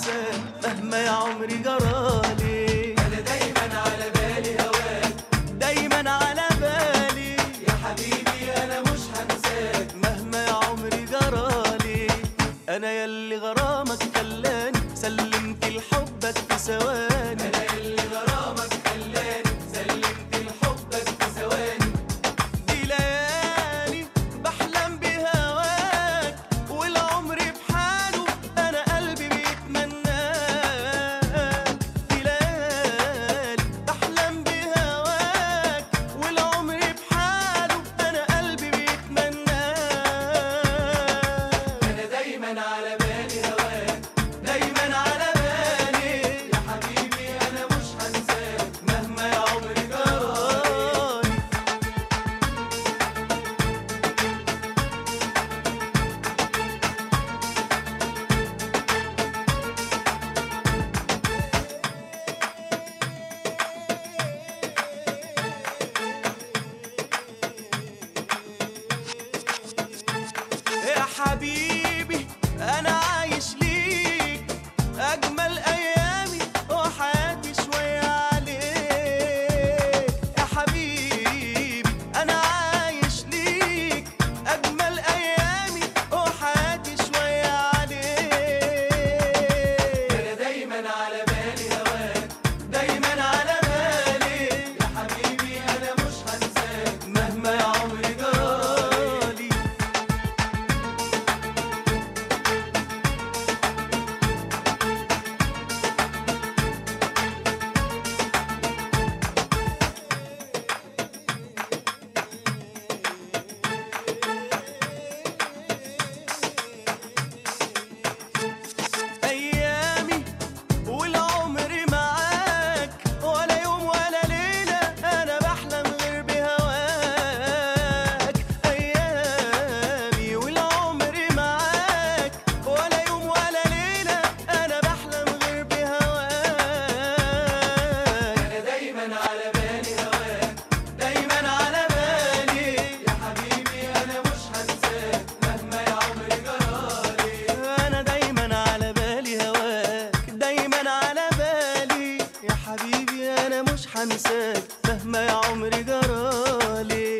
هنساك مهما يا عمري جرالي انا دايما على بالي هواك دايما على بالي يا حبيبي انا مش هنساك مهما يا عمري جرالي انا يلي غرامك خلاني سلمت لحبك في ثواني انا اللي غرامك خلاني سلمت لحبك في ثواني دي ليالي بحلم بهواك والعمر بحاله انا قلبي بيتمناك دي ليالي بحلم بهواك والعمر بحاله انا قلبي بيتمناك انا دايما على بالي هواك دايما على بالي يا حبيبي انا مش هنساك مهما يا عمري جرالي جرالي يا حبيبي انا عايش ليك اجمل ايامي وحياتي شويه عليك يا حبيبي انا عايش ليك اجمل ايامي وحياتي شويه عليك انا دايما على بالي هواك دايما على بالي يا حبيبي انا مش هنساك مهما يا عمري جرالي جرالي ايامي والعمر معاك ولا يوم ولا ليله انا بحلم غير بهواك ايامي والعمر معاك ولا يوم ولا ليله انا بحلم غير بهواك انا دايما على بالي هواك دايما على بالي يا حبيبي انا مش هنساك مهما يا عمري جرالي انا دايما على بالي هواك دايما على بالي يا حبيبي انا مش هنساك مهما يا عمري جرالي